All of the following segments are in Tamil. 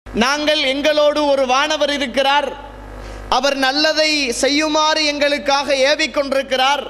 நாங்கள் எங்களோடு ஒரு வானவர் இருக்கிறார் அவர் நல்லதை செய்யுமாறு எங்களுக்காக ஏவிக் கொண்டிருக்கிறார்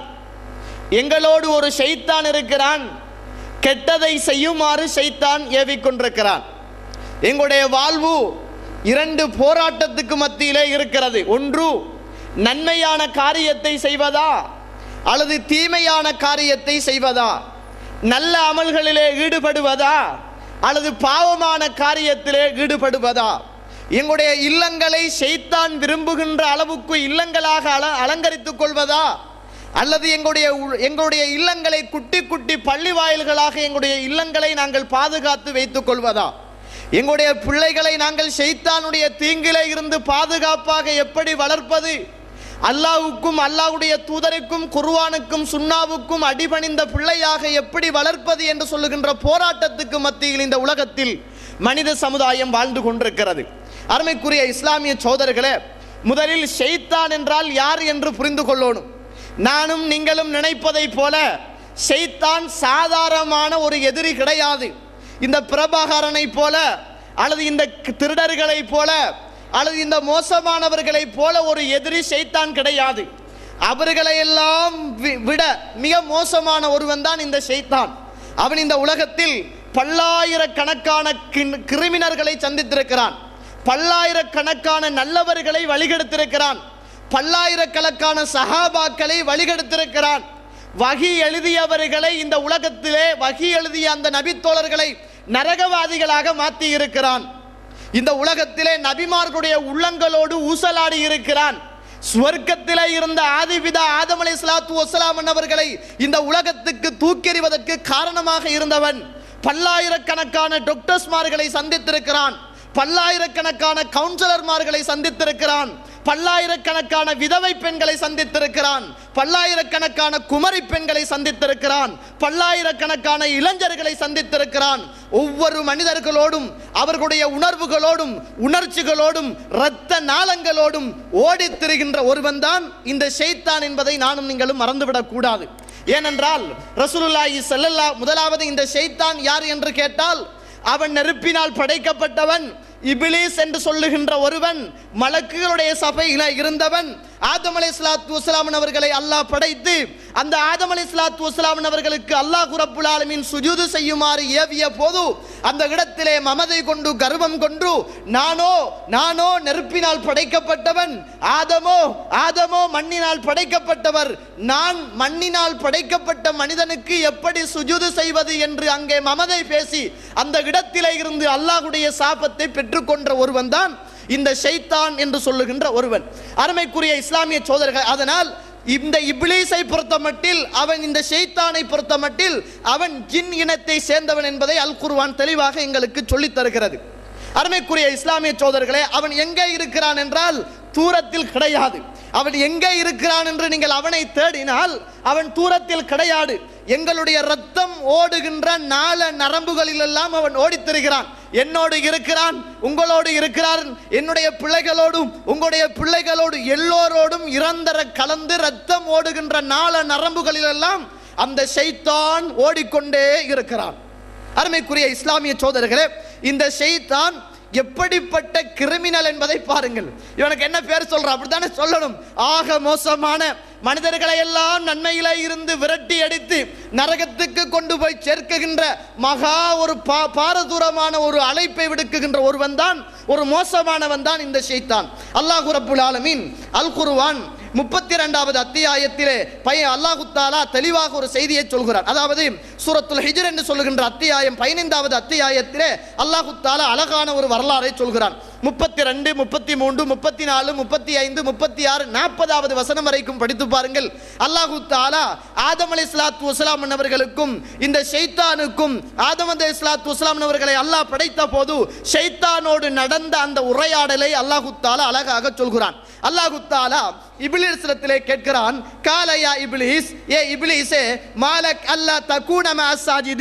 எங்களோடு ஒரு ஷைத்தான் இருக்கிறான் கெட்டதை செய்யுமாறு ஷைத்தான் ஏவிக் கொண்டிருக்கிறான் எங்களுடைய வாழ்வு இரண்டு போராட்டத்துக்கு மத்தியிலே இருக்கிறது ஒன்று நன்மையான காரியத்தை செய்வதா அல்லது தீமையான காரியத்தை செய்வதா நல்ல அமல்களிலே ஈடுபடுவதா அல்லது பாவமான காரியத்திலே ஈடுபடுவதா எங்களுடைய இல்லங்களை ஷைத்தான் விரும்புகின்ற அளவுக்கு இல்லங்களாக அல அலங்கரித்துக் கொள்வதா அல்லது எங்களுடைய உ- எங்களுடைய இல்லங்களை குட்டி குட்டி பள்ளி வாயில்களாக எங்களுடைய இல்லங்களை நாங்கள் பாதுகாத்து வைத்துக் கொள்வதா எங்களுடைய பிள்ளைகளை நாங்கள் ஷைத்தானுடைய தீங்கிலே இருந்து பாதுகாப்பாக எப்படி வளர்ப்பது அல்லாஹ்வுக்கும் அல்லாஹ்வுடைய தூதருக்கும் குர்ஆனுக்கும் சுன்னாவுக்கும் அடிபணிந்த பிள்ளையாக எப்படி வளர்ப்பது என்று சொல்லுகின்ற போராட்டத்துக்கு மத்தியில் இந்த உலகத்தில் மனித சமுதாயம் வாழ்ந்து கொண்டிருக்கிறது அருமைக்குரிய இஸ்லாமிய சோதர்களே முதலில் ஷைத்தான் என்றால் யார் என்று புரிந்து கொள்ளணும் நானும் நீங்களும் நினைப்பதைப் போல ஷைத்தான் சாதாரணமான ஒரு எதிரி கிடையாது இந்த பிரபாகரனைப் போல அல்லது இந்த திருடர்களைப் போல அல்லது இந்த மோசமானவர்களைப் போல ஒரு எதிரி ஷைத்தான் கிடையாது அவர்களையெல்லாம் வி- விட மிக மோசமான ஒருவன் தான் இந்த ஷைத்தான் அவன் இந்த உலகத்தில் பல்லாயிரக்கணக்கான கிண்- கிரிமினர்களை சந்தித்திருக்கிறான் பல்லாயிரக்கணக்கான நல்லவர்களை வழிகெடுத்திருக்கிறான் பல்லாயிரக்கணக்கான சஹாபாக்களை வழிகெடுத்திருக்கிறான் வகி எழுதியவர்களை இந்த உலகத்திலே வகி எழுதிய அந்த நபித்தோழர்களை நரகவாதிகளாக மாற்றி இருக்கிறான் இந்த உலகத்திலே நபிமார்களுடைய உள்ளங்களோடு ஊசலாடி இருக்கிறான் சுவர்க்கத்திலே இருந்த ஆதிபிதா ஆதம் அலை சலாத்து வசலாம் அவர்களை இந்த உலகத்துக்கு தூக்கெறிவதற்கு காரணமாக இருந்தவன் பல்லாயிரக்கணக்கான டாக்டர்ஸ்மார்களை சந்தித்திருக்கிறான் பல்லாயிரக்கணக்கான கவுன்சிலர்மார்களை சந்தித்திருக்கிறான் பல்லாயிரக்கணக்கான விதவை பெண்களை சந்தித்திருக்கிறான் பல்லாயிரக்கணக்கான குமரி பெண்களை சந்தித்திருக்கிறான் பல்லாயிரக்கணக்கான இளைஞர்களை சந்தித்திருக்கிறான் ஒவ்வொரு மனிதர்களோடும் அவர்களுடைய உணர்வுகளோடும் உணர்ச்சிகளோடும் இரத்த நாளங்களோடும் ஓடித் திரிகின்ற ஒருவன் தான் இந்த ஷைத்தான் என்பதை நானும் நீங்களும் மறந்துவிடக் கூடாது ஏனென்றால் ரசூலுல்லாஹி ஸல்லல்லாஹு முதலாவது இந்த ஷைத்தான் யார் என்று கேட்டால் அவன் நெருப்பினால் படைக்கப்பட்டவன் இபிலிஸ் என்று சொல்லுகின்ற ஒருவன் மலக்குகளுடைய சபையில இருந்தவன் ஆதம் அலை சலாத்து வசலாமன் அவர்களை அல்லாஹ் படைத்து அந்த ஆதம் அலை சலாத்து வசலாமன் அவர்களுக்கு அல்லாஹ் ரப்புல் ஆலமீன் சுஜூது செய்யுமாறு ஏவிய போது அந்த இடத்திலே மமதை கொண்டு கர்வம் கொண்டு நானோ நானோ நெருப்பினால் படைக்கப்பட்டவன் ஆதமோ ஆதமோ மண்ணினால் படைக்கப்பட்டவர் நான் மண்ணினால் படைக்கப்பட்ட மனிதனுக்கு எப்படி சுஜூது செய்வது என்று அங்கே மமதை பேசி அந்த இடத்திலே இருந்து அல்லாஹ்வுடைய சாபத்தை பெற்றுக்கொண்ட ஒருவன் தான் இந்த ஷைத்தான் என்று சொல்லுகின்ற ஒருவன் அருமைக்குரிய இஸ்லாமிய சோதரர்கள் அதனால் இந்த இப்லீஸை பொறுத்தமட்டில் அவன் இந்த ஷைத்தானை பொறுத்தமட்டில் அவன் ஜின் இனத்தை சேர்ந்தவன் என்பதை அல் குர்ஆன் தெளிவாக எங்களுக்கு சொல்லித் தருகிறது அருமைக்குரிய இஸ்லாமிய சோதர்களே அவன் எங்கே இருக்கிறான் என்றால் தூரத்தில் கிடையாது அவன் எங்கே இருக்கிறான் என்று நீங்கள் அவனை தேடினால் அவன் தூரத்தில் கிடையாது எங்களுடைய ரத்தம் ஓடுகின்ற நாள நரம்புகளில் எல்லாம் அவன் ஓடித் திரிகிறான் என்னோடு இருக்கிறான் உங்களோடு இருக்கிறான் என்னுடைய பிள்ளைகளோடும் உங்களுடைய பிள்ளைகளோடு எல்லோரோடும் இறந்தர கலந்து ரத்தம் ஓடுகின்ற நாள நரம்புகளில் எல்லாம் அந்த ஷைத்தான் ஓடிக்கொண்டே இருக்கிறான் அருமைக்குரிய இஸ்லாமிய சோதரர்களே இந்த ஷைத்தான் எப்படிப்பட்ட கிரிமினல் என்பதை பாருங்கள் இவனுக்கு என்ன பேர் சொல்றான் அப்படித்தானே சொல்லணும் ஆக மோசமான மனிதர்களை எல்லாம் நன்மையில இருந்து விரட்டி அடித்து நரகத்துக்கு கொண்டு போய் சேர்க்குகின்ற மகா ஒரு பா பாரதூரமான ஒரு அழைப்பை விடுக்குகின்ற ஒருவன் தான் ஒரு மோசமானவன் தான் இந்த ஷைத்தான் அல்லாஹு ரப்புல் ஆலமீன் அல் குர்ஆன் முப்பத்தி ரெண்டாவது அத்தியாயத்திலே பையன் அல்லாஹு தாலா தெளிவாக ஒரு செய்தியை சொல்கிறார் அதாவது சூரத்துல் ஹிஜ்ர் என்று சொல்லுகின்ற அத்தியாயம் பதினைந்தாவது அத்தியாயத்திலே அல்லாஹு தாலா அழகான ஒரு வரலாறை சொல்கிறான் முப்பத்தி ரெண்டு முப்பத்தி மூன்று முப்பத்தி நாலு முப்பத்தி ஐந்து முப்பத்தி ஆறு நாற்பதாவது வசனம் வரைக்கும் படித்து பாருங்கள் அல்லாஹு தாலா ஆதம் அலை சலாத்து வசலாம் அவர்களுக்கும் இந்த ஷைத்தானுக்கும் ஆதம் அலை சலாத்து வசலாம் அவர்களை அல்லாஹ் படைத்த போது ஷைத்தானோடு நடந்த அந்த உரையாடலை அல்லாஹு தாலா அழகாக சொல்கிறான் அல்லாஹு தாலா இபிலிஸிடத்திலே கேட்கிறான் காலையா இபிலிஸ் ஏ இபிலிஸே மாலக் அல்லா தக்கூன சாஜிதீன்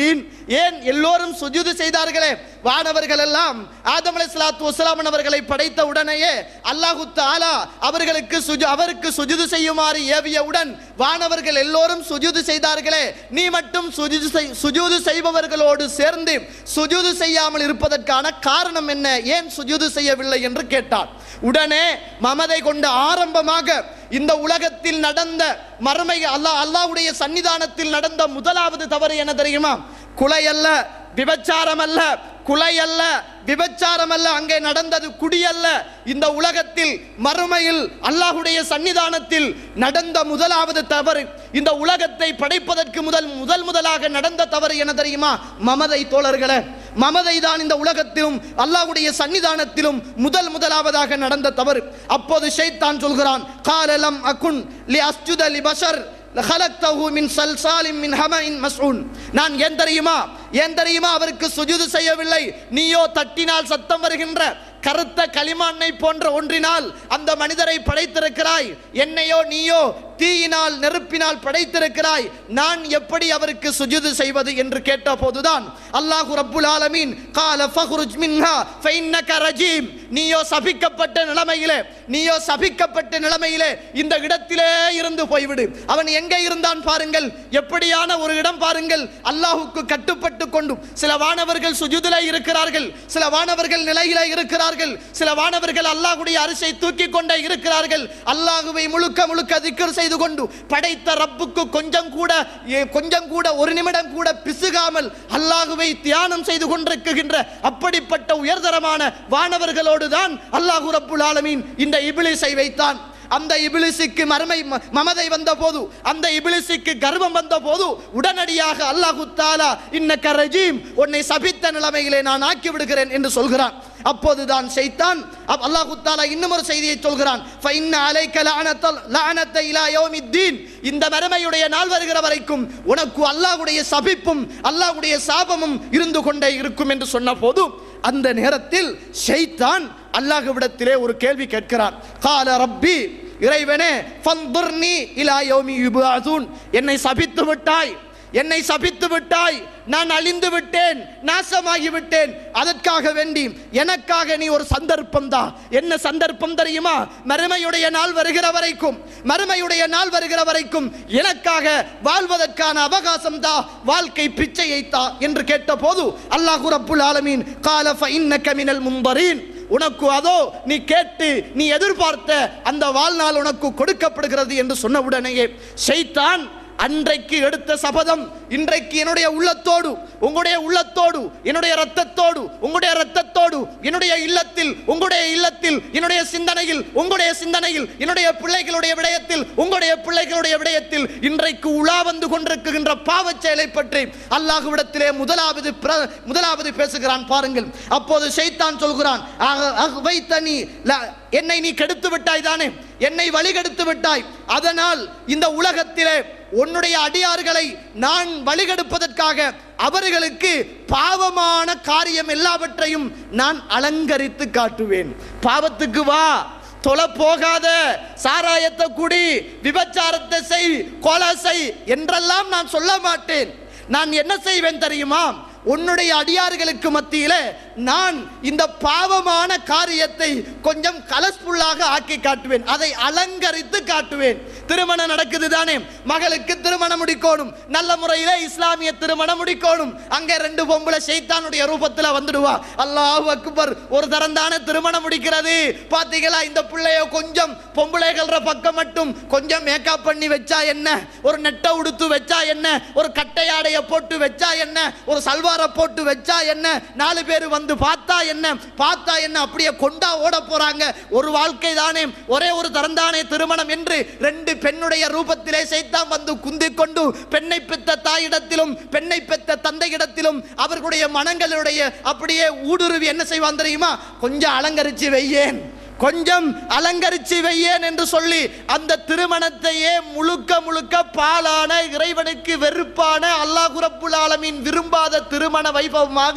ஏன் எல்லோரும் சுஜூது செய்தார்களே வானவர்கள் எல்லாம் ஆதம் அலைஹிஸ்ஸலாத்து வஸ்ஸலாம் அவர்களை படைத்த உடனேயே அல்லாஹு தஆலா அவர்களுக்கு சுஜு அவருக்கு சுஜூது செய்யுமாறு ஏவியவுடன் வானவர்கள் எல்லோரும் சுஜூது செய்தார்களே நீ மட்டும் சுஜூது செய் சுஜூது செய்பவர்களோடு சேர்ந்து சுஜூது செய்யாமல் இருப்பதற்கான காரணம் என்ன ஏன் சுஜூது செய்யவில்லை என்று கேட்டார் உடனே மமதை கொண்ட ஆரம்பமாக இந்த உலகத்தில் நடந்த மறுமை அல்லாஹ் அல்லாஹ்வுடைய சன்னிதானத்தில் நடந்த முதலாவது தவறு என்ன தெரியுமா குலை அல்ல விபச்சாரம் அல்ல குலை அல்ல விபச்சாரம் அல்ல அங்கே நடந்தது குடி அல்ல இந்த உலகத்தில் மறுமையில் அல்லாஹ்வுடைய சன்னிதானத்தில் நடந்த முதலாவது தவறு இந்த உலகத்தை படைப்பதற்கு முதல் முதல் முதலாக நடந்த தவறு என்ன தெரியுமா மமதை தோழர்களே மமதை தான் இந்த உலகத்திலும் அல்லாஹ்வுடைய சன்னிதானத்திலும் முதல் முதலாவதாக நடந்த தவறு அப்போது ஷைத்தான் சொல்கிறான் காலலம் அகுன் லி அஸ்ஜுத லி பஷர் லஹலக்தஹு மின் சல்சாலின் மின் ஹமஇன் மஸ்ஊன் நான் ஏன் தெரியுமா ஏன் தெரியுமா அவருக்கு சுஜூது செய்யவில்லை நீயோ தட்டினால் சத்தம் வருகின்ற கருத்த களிமண்ணை போன்ற ஒன்றினால் அந்த மனிதரை படைத்திருக்கிறாய் என்னையோ நீயோ தீயினால் நெருப்பினால் படைத்திருக்கிறாய் நான் எப்படி அவருக்கு சுஜூது செய்வது என்று கேட்ட போதுதான் அல்லாஹு ரப்புல் ஆலமீன் கால ஃபஹ்ருஜ் மின்ஹா ஃபைன்னக ரஜீம் நீயோ சபிக்கப்பட்ட நிலைமையிலே நீயோ சபிக்கப்பட்ட நிலைமையிலே இந்த இடத்திலே இருந்து போய்விடு அவன் எங்கே இருந்தான் பாருங்கள் எப்படியான ஒரு இடம் பாருங்கள் அல்லாஹுக்கு கட்டுப்பட்டு கொண்டு சில வானவர்கள் சுஜுதில இருக்கிறார்கள் சில வானவர்கள் நிலையில இருக்கிறார்கள் சில வானவர்கள் அல்லாஹ்வுடைய அரிசை தூக்கி கொண்டே இருக்கிறார்கள் அல்லாஹுவை முழுக்க முழுக்க திக்கர் செய்து கொண்டு படைத்த ரப்புக்கு கொஞ்சம் கூட ஏ, கொஞ்சம் கூட ஒரு நிமிடம் கூட பிசுகாமல் அல்லாஹுவை தியானம் செய்து கொண்டிருக்கின்ற அப்படிப்பட்ட உயர்தரமான வானவர்களோடு தான் அல்லாஹு ரப்புல் ஆலமீன் இந்த இபிலிஸை வைத்தான் அந்த இபிலிசுக்கு மறுமை ம- மமதை வந்த போது அந்த இபிலிசுக்கு கர்வம் வந்த போது உடனடியாக அல்லாஹு தாலா இன்னக்க ரஜீம் உன்னை சபித்த நிலைமையிலே நான் ஆக்கி விடுகிறேன் என்று சொல்கிறான் அப்போதுதான் ஷைத்தான் அப்- அல்லாஹு தாலா இன்னும் ஒரு செய்தியை சொல்கிறான் ஃபைன்ன அலைக்க லஅனத்தல் லஅனத்த இலா யௌமித்தீன் இந்த மறுமையுடைய நாள் வருகிற வரைக்கும் உனக்கு அல்லாஹ்வுடைய சபிப்பும் அல்லாஹ்வுடைய சாபமும் இருந்து கொண்டே இருக்கும் என்று சொன்ன போது அந்த நேரத்தில் ஷைத்தான் அல்லாஹ்விடத்திலே ஒரு கேள்வி கேட்கிறான் கால ரப்பி இறைவனே ஃபந்துர்னி இலா யௌமி யுபஅஸூன் என்னை சபித்து விட்டாய் என்னை சபித்து விட்டாய் நான் அழிந்து விட்டேன் நாசமாகி விட்டேன் அதற்காக வேண்டி எனக்காக நீ ஒரு சந்தர்ப்பம் தான் என்ன சந்தர்ப்பம் தெரியுமா மறுமையுடைய நாள் வருகிற வரைக்கும் மறுமையுடைய நாள் வருகிற வரைக்கும் எனக்காக வாழ்வதற்கான அவகாசம் தா வாழ்க்கை பிச்சையை தா என்று கேட்டபோது அல்லாஹு ரப்புல் ஆலமீன் கால ஃபஇன்னக மினல் மும்பரீன் உனக்கு அதோ நீ கேட்டு நீ எதிர்பார்த்த அந்த வாழ்நாள் உனக்கு கொடுக்கப்படுகிறது என்று சொன்ன உடனேயே ஷைத்தான் அன்றைக்கு எடுத்த சபதம் இன்றைக்கு என்னுடைய உள்ளத்தோடு உங்களுடைய உள்ளத்தோடு என்னுடைய ரத்தத்தோடு உங்களுடைய ரத்தத்தோடு என்னுடைய இல்லத்தில் உங்களுடைய இல்லத்தில் என்னுடைய சிந்தனையில் உங்களுடைய சிந்தனையில் என்னுடைய பிள்ளைகளுடைய விடயத்தில் உங்களுடைய பிள்ளைகளுடைய விடயத்தில் இன்றைக்கு உலா வந்து கொண்டிருக்கின்ற பாவச் செயலை பற்றி அல்லாஹ்விடத்திலே முதலாவது பிர- முதலாவது பேசுகிறான் பாருங்கள் அப்போது ஷைத்தான் சொல்கிறான் "அக- அஹ்வைத்தனி ல- என்னை நீ கெடுத்து விட்டாய் தானே என்னை வழிகெடுத்து விட்டாய் அதனால் இந்த உலகத்திலே உன்னுடைய அடியார்களை நான் வழிகெடுப்பதற்காக அவர்களுக்கு பாவமான காரியம் எல்லாவற்றையும் நான் அலங்கரித்து காட்டுவேன் பாவத்துக்கு வா தொலை போகாத சாராயத்தை குடி விபச்சாரத்தை செய் கொலை செய் என்றெல்லாம் நான் சொல்ல மாட்டேன் நான் என்ன செய்வேன் தெரியுமா உன்னுடைய அடியார்களுக்கு மத்தியிலே நான் இந்த பாவமான காரியத்தை கொஞ்சம் கலஸ்ஃபுல்லாக ஆக்கி காட்டுவேன் அதை அலங்கரித்து காட்டுவேன் திருமணம் நடக்குது தானே மகளுக்கு திருமணம் முடிக்கணும் நல்ல முறையிலே இஸ்லாமிய திருமணம் முடிக்கணும் அங்கே ரெண்டு பொம்பளை ஷைத்தானுடைய ரூபத்தில் வந்துடுவா அல்லாஹ் அக்பர் ஒரு தரம் தானே திருமணம் முடிக்கிறது பாத்தீங்களா இந்த பிள்ளைய கொஞ்சம் பொம்பளைகள பக்கம் மட்டும் கொஞ்சம் மேக்கப் பண்ணி வச்சா என்ன ஒரு நெட்டை உடுத்து வச்சா என்ன ஒரு கட்டையாடைய போட்டு வச்சா என்ன ஒரு சல்வாரை போட்டு வச்சா என்ன நாலு பேர் வந்து பார்த்தா என்ன பார்த்தா என்ன அப்படியே கொண்டா ஓட போறாங்க ஒரு வாழ்க்கை தானே ஒரே ஒரு தரந்தானே திருமணம் என்று ரெண்டு பெண்ணுடைய ரூபத்திலே சைத்தான் வந்து குந்திக் கொண்டு பெண்ணை பெத்த தாயிடத்திலும் பெண்ணை பெத்த தந்தையிடத்திலும் அவர்களுடைய மனங்களுடைய அப்படியே ஊடுருவி என்ன செய்வான் தெரியுமா கொஞ்சம் அலங்கரிச்சு வையேன் கொஞ்சம் அலங்கரிச்சு வையேன் என்று சொல்லி அந்த திருமணத்தையே முழுக்க முழுக்க பாலான இறைவனுக்கு வெறுப்பான அல்லாஹ் ரப்புல் ஆலமீன் விரும்பாத திருமண வைபவமாக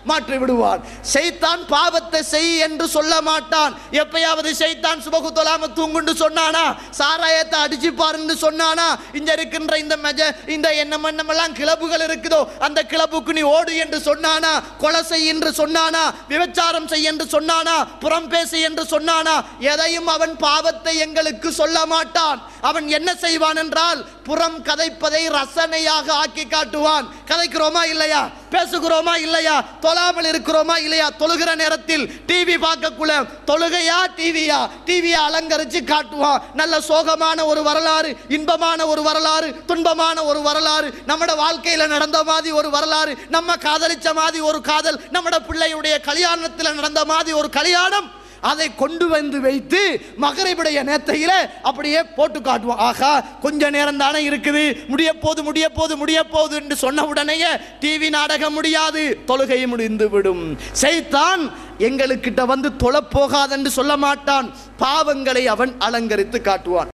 மாற்றி விடுவான் ஷைத்தான் பாவத்தை செய் என்று சொல்ல மாட்டான் எப்பயாவது ஷைத்தான் சுபகு தொலாம தூங்குண்டு சொன்னானா சாராயத்தை அடிச்சு பாருன்னு சொன்னானா இங்க இருக்கின்ற இந்த மெஜ இந்த என்ன மண்ணமெல்லாம் கிளப்புகள் இருக்குதோ அந்த கிளப்புக்கு நீ ஓடு என்று சொன்னானா கொலை செய் என்று சொன்னானா விபச்சாரம் செய் என்று சொன்னானா புறம் பேசு என்று சொன்னானா எதையும் அவன் பாவத்தை எங்களுக்கு சொல்ல மாட்டான் அவன் என்ன செய்வான் என்றால் புறம் கதைப்பதை ரசனையாக ஆக்கி காட்டுவான் கதைக்கிறோமா இல்லையா பேசுகிறோமா இல்லையா தொழாமல் இருக்கிறோமா இல்லையா தொழுகிற நேரத்தில் டிவி பார்க்கக்குள்ள தொழுகையா டிவியா டிவியை அலங்கரிச்சு காட்டுவான் நல்ல சோகமான ஒரு வரலாறு இன்பமான ஒரு வரலாறு துன்பமான ஒரு வரலாறு நம்மட வாழ்க்கையில நடந்த மாதிரி ஒரு வரலாறு நம்ம காதலிச்ச மாதிரி ஒரு காதல் நம்மட பிள்ளையுடைய கல்யாணத்தில் நடந்த மாதிரி ஒரு கல்யாணம் அதை கொண்டு வந்து வைத்து மகரிபுடைய நேத்தையில அப்படியே போட்டு காட்டுவோம் ஆகா கொஞ்ச நேரம் தானே இருக்குது முடிய போது முடிய போது முடிய போகுது என்று சொன்ன உடனேயே டிவி நாடகம் முடியாது தொழுகை முடிந்து விடும் செய்தான் எங்களுக்கிட்ட வந்து தொழப் போகாதென்று சொல்ல மாட்டான் பாவங்களை அவன் அலங்கரித்து காட்டுவான்